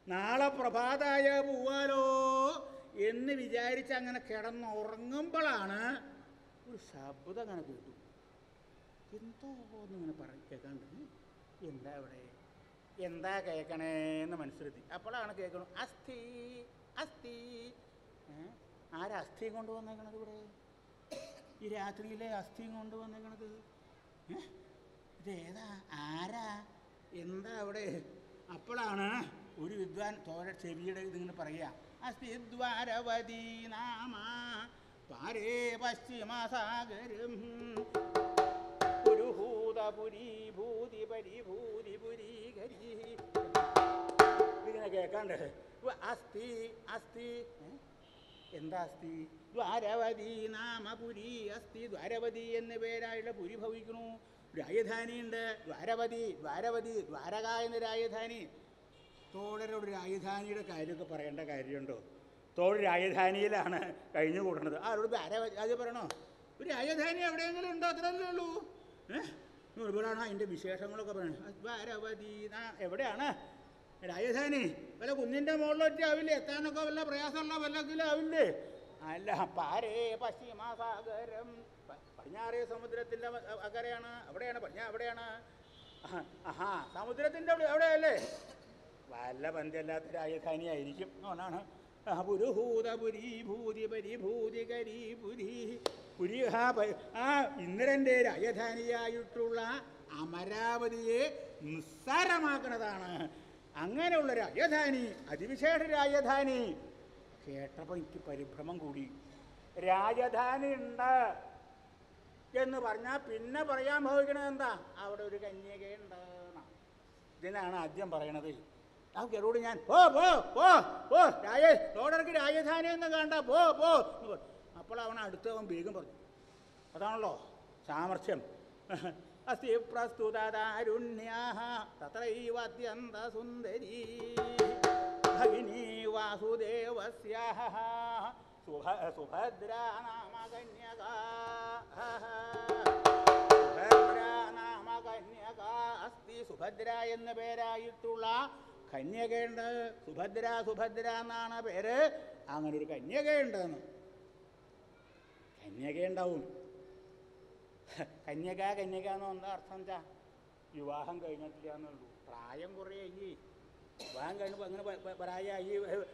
നാളെ പ്രഭാതായ പോവാലോ എന്ന് വിചാരിച്ച് അങ്ങനെ കിടന്നുറങ്ങുമ്പോഴാണ് ഒരു ശബ്ദം അങ്ങനെ കേട്ടു എന്തോ എന്നിങ്ങനെ പറ കേൾക്കാണ്ട് എന്താ അവിടെ എന്താ കേൾക്കണേന്ന് മനസ്സിലെത്തി അപ്പോഴാണ് കേൾക്കണു അസ്ഥി അസ്ഥി ഏ? ആരാ അസ്ഥിയും കൊണ്ടുവന്നേക്കണത് ഇവിടെ ഈ രാത്രിയിലെ അസ്ഥിയും കൊണ്ടുവന്നേക്കണത് ഏ? ഇതേതാ ആരാ എന്താ അവിടെ അപ്പോഴാണ് ഒരു വിദ്വാൻ തോര ചെവിയുടെ ഇതിങ്ങനെ പറയുക അസ്ഥി ദ്വാരവതി നാമ പാരേ പശ്ചിമസാഗരം പുരുഹൂതപുരി ഭൂതി പരിഭൂതി പുരീകരി ഇതിങ്ങനെ കേൾക്കാണ്ട് ഉവ്വ് അസ്ഥി അസ്ഥി ഏ? എന്താ അസ്ഥി ദ്വാരവതി നാമപുരി അസ്ഥി ദ്വാരവതി എന്ന പേരായുള്ള പുരി ഭവിക്കണു രാജധാനിയുണ്ട് ദ്വാരവതി ദ്വാരവതി ദ്വാരക എന്ന രാജധാനി തോഴരോട് രാജധാനിയുടെ കാര്യമൊക്കെ പറയേണ്ട കാര്യമുണ്ടോ തോഴ് രാജധാനിയിലാണ് കഴിഞ്ഞു കൂടണത് ആരോട് ദ്വാരവതി അത് പറയണോ ഒരു രാജധാനി എവിടെയെങ്കിലും ഉണ്ടോ അത്രയല്ലേ ഉള്ളൂ ഏഹ് ഇവിടെയാണ് അതിൻ്റെ വിശേഷങ്ങളൊക്കെ പറയുന്നത് ദ്വാരവതി നാ- എവിടെയാണ് രാജധാനി വല്ല കുന്നിൻ്റെ മുകളിലൊക്കെ ആവില്ലേ എത്താനൊക്കെ വല്ല പ്രയാസമുള്ള വല്ലക്കിലും ആവില്ലേ അല്ല പാരേ പശ്ചിമസാഗരം പ- പടിഞ്ഞാറേ സമുദ്രത്തിൻ്റെ വ- അക്കരെയാണ് അവിടെയാണ് പടിഞ്ഞാ അവിടെയാണ് ആഹാ, ആഹാ സമുദ്രത്തിൻ്റെ അവിടെ അവിടെയല്ലേ വല്ല പന്തിയല്ലാത്ത രാജധാനി ആയിരിക്കും എന്നാണ് പുരുഹൂതപുരി ഭൂതി പരിഭൂതി കരി പുരി പുരി ആ പ- ആ ഇന്ദ്രൻ്റെ രാജധാനിയായിട്ടുള്ള അമരാവതിയെ നിസ്സാരമാക്കുന്നതാണ് അങ്ങനെയുള്ള രാജധാനി അതിവിശേഷ രാജധാനി കേട്ടപ്പോൾ എനിക്ക് പരിഭ്രമം കൂടി രാജധാനി ഉണ്ട് എന്ന് പറഞ്ഞാൽ പിന്നെ പറയാൻ ഭാവിക്കണത് എന്താ അവിടെ ഒരു കന്യകയുണ്ട് എന്നാ. ഇതിനാണ് ആദ്യം പറയണത് ആ കെറോട് ഞാൻ പോ പോ പോ പോ രാജ തോടർക്ക് രാജധാനി എന്ന് കണ്ട പോ പോ എന്ന് പറഞ്ഞു. അപ്പോൾ അവൻ അടുത്തവൻ വേഗം പറഞ്ഞു അതാണല്ലോ സാമർഥ്യം അസ്തി പ്രസ്തുതാരുണ്യാഹ തത്രൈവ അത്യന്ത സുന്ദരീ ഭഗിനി വാസുദേവസ്യാഹ സുഭ സുഭദ്രാ നാമ കന്യക സുഭദ്രാ നാമ കന്യക അസ്തി സുഭദ്ര എന്ന പേരായിട്ടുള്ള കന്യകയുണ്ട് സുഭദ്ര സുഭദ്ര എന്നാണ് പേര് അങ്ങനെ ഒരു കന്യകയുണ്ടെന്ന് കന്യകയുണ്ടാവും കന്യക കന്യക എന്ന് എന്താ അർത്ഥം എന്താ വിവാഹം കഴിഞ്ഞിട്ടില്ല എന്നുള്ളൂ പ്രായം കുറേ ആയി വിവാഹം കഴിഞ്ഞപ്പോൾ അങ്ങനെ പ- പ- പ്രായമായി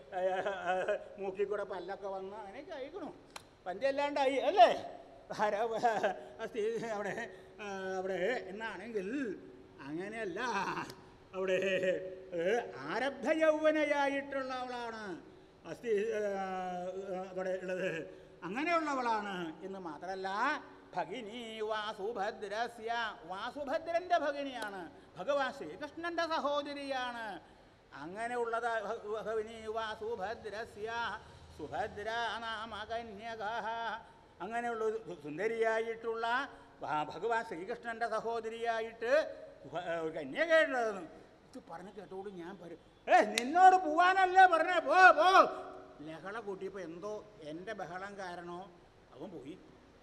മൂക്കിൽ കൂടെ പല്ലൊക്കെ വന്ന് അങ്ങനെയൊക്കെ ആയിക്കണു പന്തിയല്ലാണ്ടായി അല്ലേ ആരാ അസ്ഥി അവിടെ ആ, അവിടെ എന്നാണെങ്കിൽ അങ്ങനെയല്ല അവിടെ ഏ, ആരബ്ധ യൗവനയായിട്ടുള്ളവളാണ് അസ്ഥി ആ, ആ, അവിടെ ഉള്ളത് അങ്ങനെയുള്ളവളാണ് എന്ന് മാത്രമല്ല ഭഗിനി വാസുഭദ്രസ്യ വാസുഭദ്രന്റെ ഭഗിനിയാണ് ഭഗവാൻ ശ്രീകൃഷ്ണന്റെ സഹോദരിയാണ് അങ്ങനെയുള്ളത് ഭ- ഭഗിനി വാസുഭദ്രസ്യ സുഭദ്ര നാമ കന്യക അങ്ങനെയുള്ള ഒരു സു- സുന്ദരിയായിട്ടുള്ള ഭ- ഭഗവാൻ ശ്രീകൃഷ്ണന്റെ സഹോദരിയായിട്ട് ഭ- ഒരു കന്യകയുള്ളതെന്ന് ഇത് പറഞ്ഞു കേട്ടോട് ഞാൻ പറയും ഏ നിന്നോട് പോവാനല്ലേ പറഞ്ഞേ പോ പോ ലഹള കൂട്ടിയപ്പോൾ എന്തോ എൻ്റെ ബഹളം കാരണോ അവൻ പോയി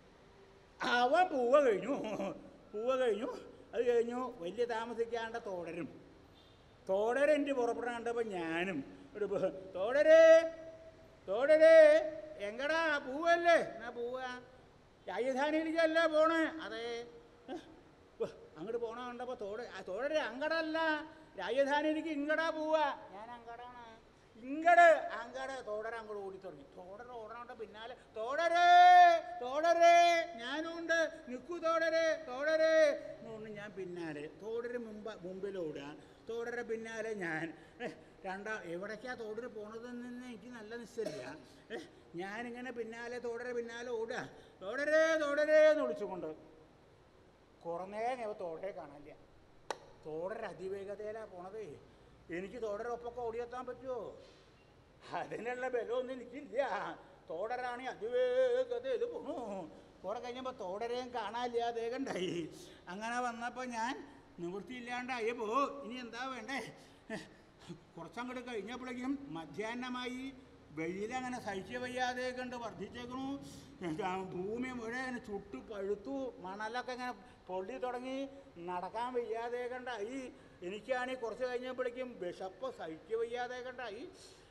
അവൻ പൂവ കഴിഞ്ഞു പൂവ കഴിഞ്ഞു അത് കഴിഞ്ഞു വലിയ താമസിക്കാണ്ട് തോടരും തോടരൻ്റെ പുറപ്പെടാൻ കണ്ടപ്പോൾ ഞാനും ഒരു ബഹ- തോടരേ തോടരേ എങ്കടാ പൂവല്ലേ എന്നാ പൂവാ രാജധാനിയിലേക്കല്ലേ പോണേ അതെ ഏ, ഉവ്വ്, അങ്ങോട്ട് പോണ കണ്ടപ്പോൾ തോട ആ, തോടരെ അങ്ങടല്ല രാജധാനിയിലേക്ക് ഇങ്ങടാ പോവാ ഞാൻ അങ്ങടാണ് ഇങ്ങട് അങ്ങട് തോടര അങ്ങോട്ട് ഓടി തുടങ്ങി തോടര ഓടണോണ്ട് പിന്നാലെ തോടരേ തോടരേ ഞാനുണ്ട് നിൽക്കൂ തോടരേ തോടരേ എന്നുകൊണ്ട് ഞാൻ പിന്നാലെ തോടര് മുമ്പ് മുമ്പിലോടുക തോടര പിന്നാലെ ഞാൻ ഏ, രണ്ടാ എവിടേക്കാ തോടര് പോണതെന്ന് എനിക്ക് നല്ല നിശ്ചയില്ല ഏ, ഞാനിങ്ങനെ പിന്നാലെ തോടര പിന്നാലെ ഓടുക തോടരേ തോടരേ എന്ന് വിളിച്ചുകൊണ്ട് കുറേ നേരം ഇവ തോടരെ കാണാനില്ല തോടര അതിവേഗതയിലാണ് പോണത് എനിക്ക് തോടരൊപ്പൊക്കെ ഓടിയെത്താൻ പറ്റുമോ അതിനുള്ള ബലമൊന്നും എനിക്കില്ല തോടരാണ് അതിവേഗതയിൽ പോണു കുറെ കഴിഞ്ഞപ്പോൾ തോടരയും കാണാനില്ല ദേഹണ്ടായി അങ്ങനെ വന്നപ്പോൾ ഞാൻ നിവൃത്തിയില്ലാണ്ടായപ്പോ ഇനി എന്താ വേണ്ടേ കുറച്ചങ്ങോട്ട് കഴിഞ്ഞപ്പോഴേക്കും മധ്യാഹ്നമായി വെയിലങ്ങനെ സഹിച്ച വയ്യാതെ കണ്ട് വർദ്ധിച്ചേക്കണു ആ ഭൂമി മുഴുവൻ ഇങ്ങനെ ചുട്ടു പഴുത്തു മണലൊക്കെ ഇങ്ങനെ പൊള്ളി തുടങ്ങി നടക്കാൻ വയ്യാതെ കണ്ടായി എനിക്കാണെങ്കിൽ കുറച്ച് കഴിഞ്ഞപ്പോഴേക്കും വിശപ്പ് സഹിക്കുക വയ്യാതെ കണ്ടായി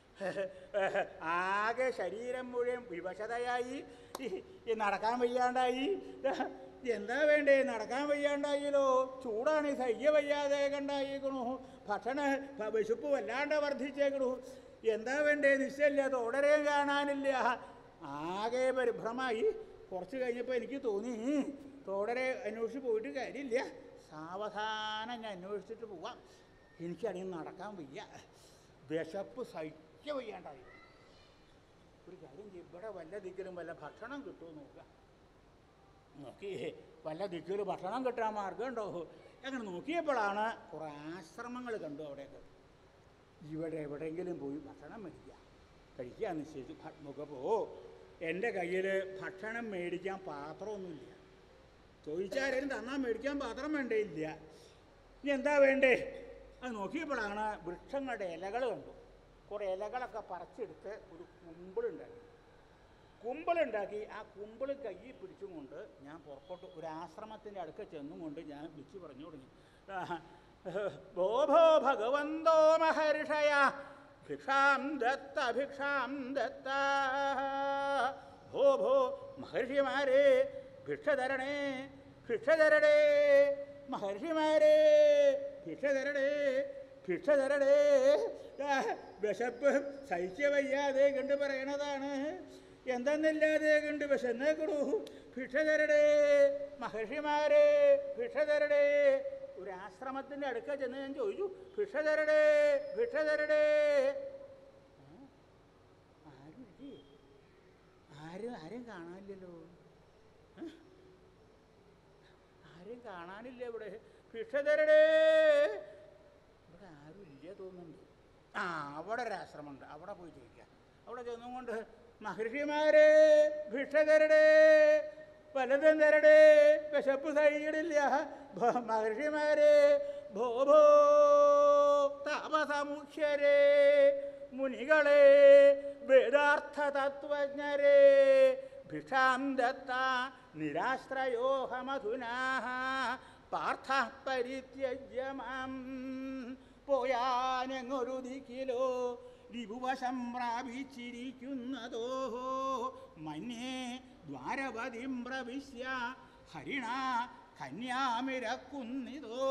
ആകെ ശരീരം മുഴുവൻ വിവശതയായി ഈ- ഈ നടക്കാൻ വയ്യാണ്ടായി എന്താ വേണ്ടേ നടക്കാൻ വയ്യാണ്ടായില്ലോ ചൂടാണ് ഈ സഹ്യ വയ്യാതെ കണ്ടായിക്കണു ഭക്ഷണ ഭ- വിശപ്പ് വല്ലാണ്ട് വർദ്ധിച്ചേക്കണു എന്താ വേണ്ടേ നിശ്ചയമില്ല തോടരെയും കാണാനില്ല ആകെ പരിഭ്രമായി കുറച്ച് കഴിഞ്ഞപ്പോൾ എനിക്ക് തോന്നി തോടരെ അന്വേഷിച്ച് പോയിട്ട് കാര്യമില്ല സാവധാനം ഞാൻ അന്വേഷിച്ചിട്ട് പോവാം എനിക്കധികം നടക്കാൻ വയ്യ വിശപ്പ് സഹിക്ക വയ്യാണ്ടായി ഒരു കാര്യം ചെയ്യ്, ഇവിടെ വല്ല ദിക്കിലും വല്ല ഭക്ഷണം കിട്ടുമോ നോക്കുക നോക്കി വല്ല ദിക്കിലും ഭക്ഷണം കിട്ടാൻ മാർഗമുണ്ടോ അങ്ങനെ നോക്കിയപ്പോഴാണ് കുറേ ആശ്രമങ്ങൾ കണ്ടു അവിടെയൊക്കെ ഇവിടെ എവിടെയെങ്കിലും പോയി ഭക്ഷണം മേടിക്കുക കഴിക്കുക നിശ്ചയിച്ചു ഭ- നോക്കപ്പോൾ എൻ്റെ കയ്യിൽ ഭക്ഷണം മേടിക്കാൻ പാത്രമൊന്നുമില്ല ചോദിച്ചാരും തന്നാൽ മേടിക്കാൻ പാത്രം വേണ്ടേ ഇല്ല ഇനി എന്താ വേണ്ടേ അത് നോക്കിയപ്പോഴാണ് വൃക്ഷങ്ങളുടെ ഇലകൾ കണ്ടു കുറേ ഇലകളൊക്കെ പറിച്ചെടുത്ത് ഒരു കുമ്പിളുണ്ടാക്കി കുമ്പിളുണ്ടാക്കി ആ കുമ്പിൾ കയ്യിൽ പിടിച്ചും കൊണ്ട് ഞാൻ പുറത്തോട്ട് ഒരു ആശ്രമത്തിൻ്റെ അടുക്ക ചെന്നും കൊണ്ട് ഞാൻ വിളിച്ചു പറഞ്ഞു തുടങ്ങി ആ, ഭോ ഭോ ഭഗവന്തോ മഹർഷയ ഭിക്ഷാം ദത്ത ഭിക്ഷാം ദത്ത ഭോ ഭോ മഹർഷിമാരെ ഭിക്ഷ തരണേ ഭിക്ഷ തരണേ മഹർഷിമാരെ ഭിക്ഷ തരണേ ഭിക്ഷ തരണേ ആ, വിശപ്പ് സഹിക്ക വയ്യാതെ കണ്ട് പറയണതാണ് എന്തെന്നില്ലാതെ കണ്ട് വിശന്നേക്കണു ഭിക്ഷ തരണേ മഹർഷിമാരെ ഭിക്ഷ തരണേ ഒരു ആശ്രമത്തിൻ്റെ അടുക്ക ചെന്ന് ഞാൻ ചോദിച്ചു ഭിക്ഷ തരണേ ഭിക്ഷ തരണേ ആ, ആരും ഇല്ലേ ആരും ആരും കാണാനില്ലല്ലോ ഏ? ആരും കാണാനില്ല ഇവിടെ ഭിക്ഷ തരണേ ഇവിടെ ആരും ഇല്ല തോന്നുന്നുണ്ട് ആ അവിടെ ഒരു ആശ്രമമുണ്ട് അവിടെ പോയി ചോദിക്കാം അവിടെ ചെന്നും കൊണ്ട് മഹർഷിമാരെ ഭിക്ഷ തരണേ പലതും തരണേ വിശപ്പ് സഹിക്കണില്ല ഭ- മഹർഷിമാരെ ഭോ ഭോ താപസമുഖ്യരേ മുനികളെ വേദാർത്ഥ തത്വജ്ഞരെ ഭിക്ഷാം ദത്ത നിരാശ്രയോഹമധുനാ പാർത്ഥ പരിത്യജ്യമാം പോയാനെങ്ങൊരു ദിക്കിലോ രിപുവശം പ്രാപിച്ചിരിക്കുന്നതോ മന്യേ ദ്വാരവതിം പ്രവിശ്യ ഹരിണ കന്യാമിരക്കുന്നിതോ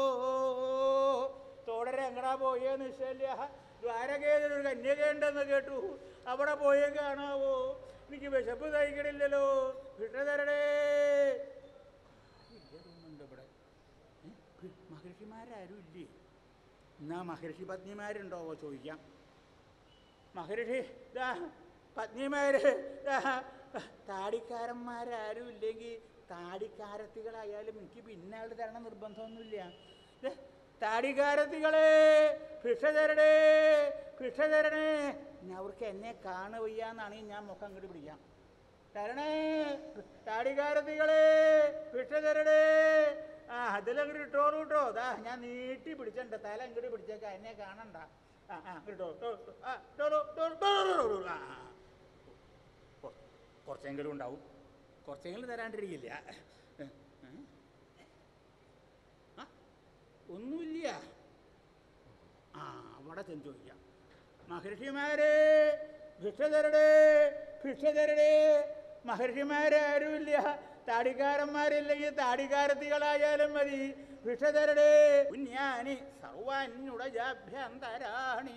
തോടരെ എങ്ങടാ പോയേ നിശ്ചല്യ ദ്വാരകേതൊരു കന്യകയുണ്ടെന്ന് കേട്ടു അവിടെ പോയേ കാണാവോ എനിക്ക് വിശപ്പ് സഹിക്കണില്ലല്ലോ ഭിക്ഷ തരണേ ഇല്ല തോന്നുന്നുണ്ട് ഇവിടെ ഏ? ഭി- മഹർഷിമാരാരും ഇല്ലേ എന്നാ മഹർഷി പത്നിമാരുണ്ടോവോ ചോദിക്കാം മഹർഷി ദാ പത്നിമാര് ദാ താടിക്കാരന്മാരാരും ഇല്ലെങ്കിൽ താടിക്കാരത്തികളായാലും എനിക്ക് പിന്നെ ആൾ തരണം നിർബന്ധമൊന്നുമില്ല ദേ, താടിക്കാരത്തികളെ ഭിക്ഷ തരണേ ഭിക്ഷ തരണേ ഞാൻ അവർക്ക് എന്നെ കാണുകയാന്നാണ് ഞാൻ മുഖം അങ്ങോട്ട് പിടിക്കാം തരണേ താടികാരത്തികളെ ഭിക്ഷ തരണേ ആ അതിലങ്ങോട്ട് ഇട്ടോളൂ കേട്ടോ ദാ ഞാൻ നീട്ടി പിടിച്ചിട്ടുണ്ട് തല അങ്ങോട്ട് പിടിച്ചേക്ക എന്നെ കാണണ്ട ആ ആ ഇട്ടോ ആ ഇട്ടോളൂ, ഇട്ടോളൂ, ഇട്ടോളൂ, ഇട്ടോളൂ. ആ, ആ. കൊ- കുറച്ചെങ്കിലും ഉണ്ടാവും കുറച്ചെങ്കിലും തരാണ്ടിരിക്കില്ല ഏ, ഏ? ആ, ഒന്നുമില്ല ആ അവിടെ ചെന്ന് ചോദിക്കാം മഹർഷിമാരെ ഭിക്ഷ തരണേ ഭിക്ഷ തരണേ മഹർഷിമാരാരുമില്ല താടിക്കാരന്മാരില്ലെങ്കിൽ താടിക്കാരത്തികളായാലും മതി ഭിക്ഷ തരണേ പുണ്യാനി സർവാനുടജാഭ്യന്തരാണി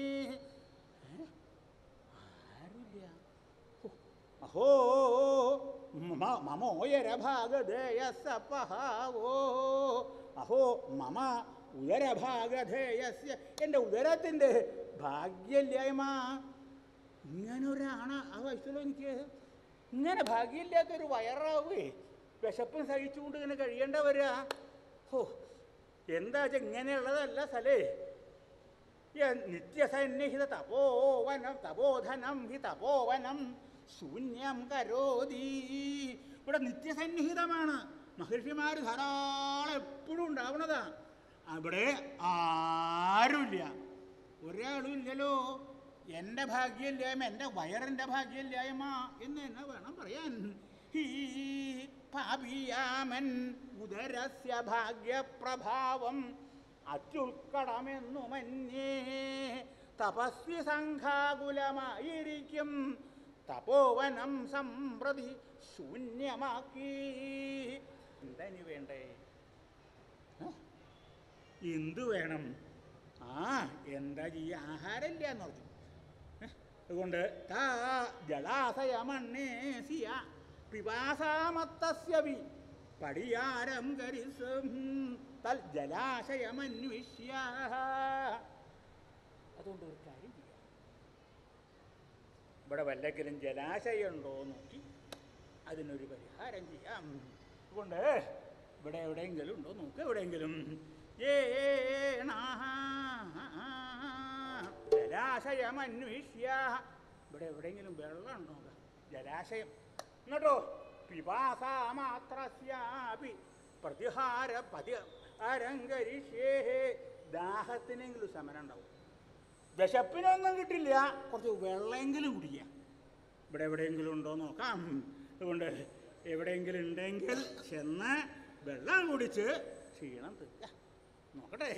ആരുമില്ല ഹോ, അഹോ മമ മമോയരഭാഗധേയസപഹാവോ അഹോ മമ ഉദരഭാഗധേയസ്യ എൻ്റെ ഉദരത്തിൻ്റെ ഭാഗ്യമില്ലായ്മ ഇങ്ങനൊരാണ് ആ വയസ്സിലോ എനിക്ക് ഇങ്ങനെ ഭാഗ്യമില്ലാത്തൊരു വയറാവേ വിശപ്പും സഹിച്ചുകൊണ്ട് ഇങ്ങനെ കഴിയേണ്ട വരിക ഹോ എന്താ വെച്ചാൽ ഇങ്ങനെയുള്ളതല്ല സ്ഥലേ യ- നിത്യസന്നിഹിത തപോവനം തപോധനം ഹി തപോവനം ശൂന്യം കരോതി ഇവിടെ നിത്യസന്നിഹിതമാണ് മഹർഷിമാർ ധാരാളം എപ്പോഴും ഉണ്ടാവണതാ അവിടെ ആരുമില്ല ഒരാളും ഇല്ലല്ലോ എൻ്റെ ഭാഗ്യമില്ലായ്മ എൻ്റെ വയറിൻ്റെ ഭാഗ്യമില്ലായ്മ എന്ന് തന്നെ വേണം പറയാൻ ഹീ പാപിയാമൻ ഉദരസ്യ ഭാഗ്യപ്രഭാവം അത്യുൽക്കടമെന്നു മന്യേ തപസ്വി സംഘാകുലമായിരിക്കും തപോവനം സംപ്രതി ശൂന്യമാക്കി എന്താ ഇനി വേണ്ടേ ഏ? എന്തു വേണം ആ എന്താ ചെയ്യ ആഹാരമില്ല എന്ന് പറഞ്ഞു ഏ? അതുകൊണ്ട് താ ജലാശയമണ്ണേസിയ പിപാസാമത്തസ്യ വി പടിയാരം കരിസം തൽ ജലാശയമന്വിഷ്യ അതുകൊണ്ട് ഒരു കാര്യം ചെയ്യാം ഇവിടെ വല്ലെങ്കിലും ജലാശയം ഉണ്ടോ എന്ന് നോക്കി അതിനൊരു പരിഹാരം ചെയ്യാം അതുകൊണ്ട് ഇവിടെ എവിടെയെങ്കിലും ഉണ്ടോ നോക്ക് എവിടെയെങ്കിലും ഏണാ ജലാശയമന്വേഷ്യ ഇവിടെ എവിടെയെങ്കിലും വെള്ളം ഉണ്ടോ നോക്കാം ജലാശയം എന്നിട്ടോ പിപാസാമാത്രസ്യാപി പ്രതിഹാര പതി അരങ്കരിഷ്യേ ദാഹത്തിനെങ്കിലും ശമനം ഉണ്ടാവും വിശപ്പിനൊന്നും കിട്ടില്ല കുറച്ച് വെള്ളമെങ്കിലും കുടിക്കാം ഇവിടെ എവിടെയെങ്കിലും ഉണ്ടോ നോക്കാം അതുകൊണ്ട് എവിടെയെങ്കിലും ഉണ്ടെങ്കിൽ ചെന്ന് വെള്ളം കുടിച്ച് ക്ഷീണം തീർക്കാം നോക്കട്ടെ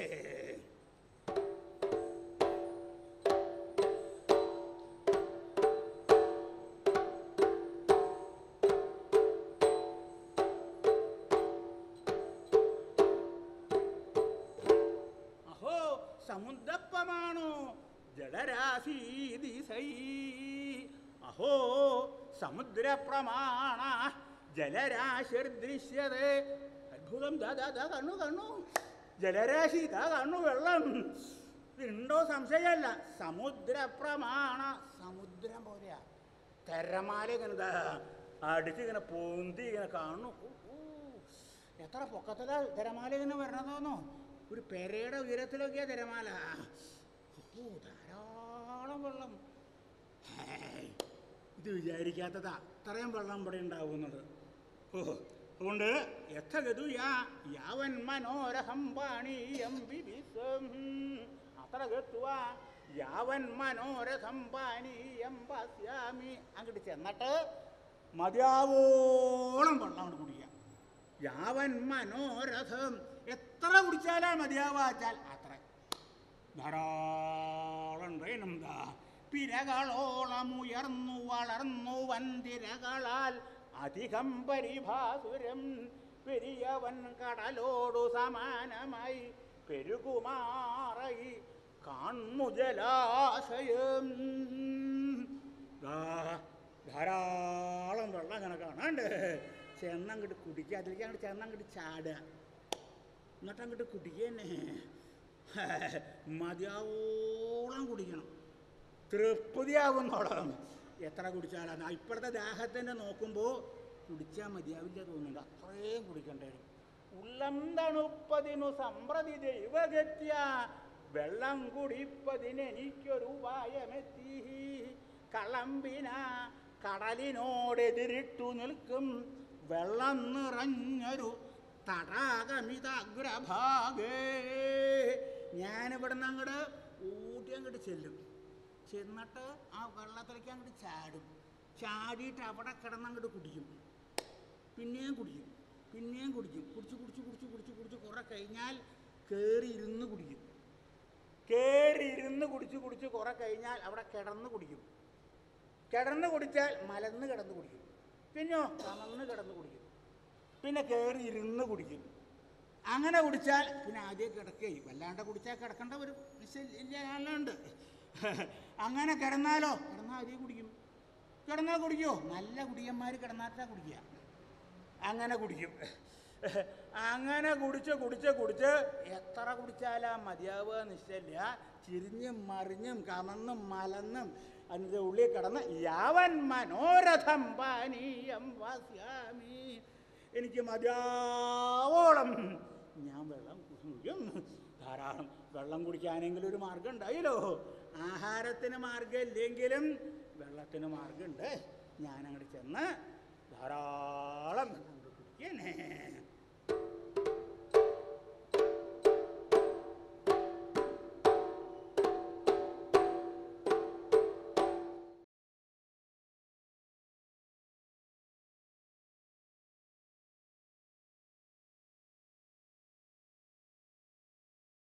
അഹോ സമുദ്രപ്പമാണോ ജലരാശീതിസൈ അഹോ സമുദ്രപ്രമാണ ജലരാശിർദൃശ്യതേ അത്ഭുതം ദാ ദാ ദാ കണ്ണു കണ്ണു ജലരാശി ദാ കണ്ണു വെള്ളം ഇതുണ്ടോ സംശയമല്ല സമുദ്രപ്രമാണ സമുദ്രം പോലെയാ തിരമാല ഇങ്ങനെ ദാ അടിച്ച് ഇങ്ങനെ പൊന്തി ഇങ്ങനെ കാണുന്നു ഊ, ഊ. എത്ര പൊക്കത്തിലാ തിരമാല ഇങ്ങനെ വരണതോന്നോ ഒരു പെരയുടെ ഉയരത്തിലൊക്കെയാ തിരമാല ഓ ധാരാളം വെള്ളം ഹേയ്, ഇത് വിചാരിക്കാത്തതാ ഇത്രയും വെള്ളം ഇവിടെ ഉണ്ടാവുന്നത് ഓ അതുകൊണ്ട് യഥഗതു യാ യാവൻ മനോരഹം പാണീയം വിവിസം അത്ര ഗത്വ യാവൻ മനോരഥം പാനീയം പശ്യാമി അങ്ങോട്ട് ചെന്നിട്ട് മതിയാവോളം വെള്ളം അങ്ങോട്ട് കുടിക്കാം യാവൻ മനോരഥം എത്ര കുടിച്ചാലാ മതിയാവാച്ചാൽ അത്ര ധാരാളം വേണം ദാ പിരകളോളം ഉയർന്നു വളർന്നു വൻതിരകളാൽ അധികം പരിഭാസുരം പെരിയവൻ കടലോടു സമാനമായി പെരുകുമാറയി കാണു ജലാശയം ദാ ധാരാളം വെള്ളം അങ്ങനെ കാണാണ്ട് ചെന്നങ്ങോട്ട് കുടിക്കുക അതിലേക്ക് അങ്ങോട്ട് ചെന്നങ്ങോട്ട് ചാടുക എന്നിട്ട് അങ്ങോട്ട് കുടിക്കുക തന്നെ മതിയാവോളം കുടിക്കണം തൃപ്തിയാവുന്നോളം എത്ര കുടിച്ചാലാണ് ഇപ്പോഴത്തെ ദാഹത്തിൻ്റെ നോക്കുമ്പോൾ കുടിച്ചാൽ മതിയാവില്ല തോന്നുന്നുണ്ട് അത്രയും കുടിക്കേണ്ടി വരും ഉള്ളം തണുപ്പതിനു സമ്പ്രതി ദൈവഗത്യ വെള്ളം കുടിപ്പതിന് എനിക്കൊരു ഉപായമെത്തി കളമ്പിന കടലിനോടെതിരിട്ടു നിൽക്കും വെള്ളം നിറഞ്ഞൊരു തടാകമിതഗ്രഭാഗേ ഞാനിവിടുന്ന് അങ്ങോട്ട് ഊട്ടി അങ്ങോട്ട് ചെല്ലും ചെന്നിട്ട് ആ വെള്ളത്തിലേക്ക് അങ്ങോട്ട് ചാടും ചാടിയിട്ട് അവിടെ കിടന്ന് അങ്ങോട്ട് കുടിക്കും പിന്നെയും കുടിക്കും പിന്നെയും കുടിക്കും കുടിച്ച് കുടിച്ച് കുടിച്ച് കുടിച്ച് കുടിച്ച് കുറെ കഴിഞ്ഞാൽ കയറി ഇരുന്ന് കുടിക്കും കയറി ഇരുന്ന് കുടിച്ച് കുടിച്ച് കുറെ കഴിഞ്ഞാൽ അവിടെ കിടന്ന് കുടിക്കും കിടന്ന് കുടിച്ചാൽ മലന്ന് കിടന്ന് കുടിക്കും പിന്നെയോ കമന്ന് കിടന്ന് കുടിക്കും പിന്നെ കയറി ഇരുന്ന് കുടിക്കും അങ്ങനെ കുടിച്ചാൽ പിന്നെ ആദ്യം കിടക്കുകയും വല്ലാണ്ട് കുടിച്ചാൽ കിടക്കേണ്ട ഒരു ഇല്ലാണ്ട് അങ്ങനെ കിടന്നാലോ കിടന്നാൽ ആദ്യം കുടിക്കും കിടന്നാൽ കുടിക്കുമോ നല്ല കുടിയന്മാർ കിടന്നാട്ടാ കുടിക്കുക അങ്ങനെ കുടിക്കും അങ്ങനെ കുടിച്ച് കുടിച്ച് കുടിച്ച് എത്ര കുടിച്ചാലാ മതിയാവുക നിശ്ചയില്ല ചിരിഞ്ഞും മറിഞ്ഞും കമന്നും മലന്നും അതിൻ്റെ ഉള്ളിൽ കിടന്ന് യാവൻ മനോരഥം പാനീയം വാസ്യാമി എനിക്ക് മതിയാവോളം ഞാൻ വെള്ളം കുടിക്കും ധാരാളം വെള്ളം കുടിക്കാനെങ്കിലും ഒരു മാർഗം ഉണ്ടായല്ലോ ആഹാരത്തിന് മാർഗം ഇല്ലെങ്കിലും വെള്ളത്തിന് മാർഗമുണ്ട് ഞാൻ അങ്ങോട്ട് ചെന്ന് ധാരാളം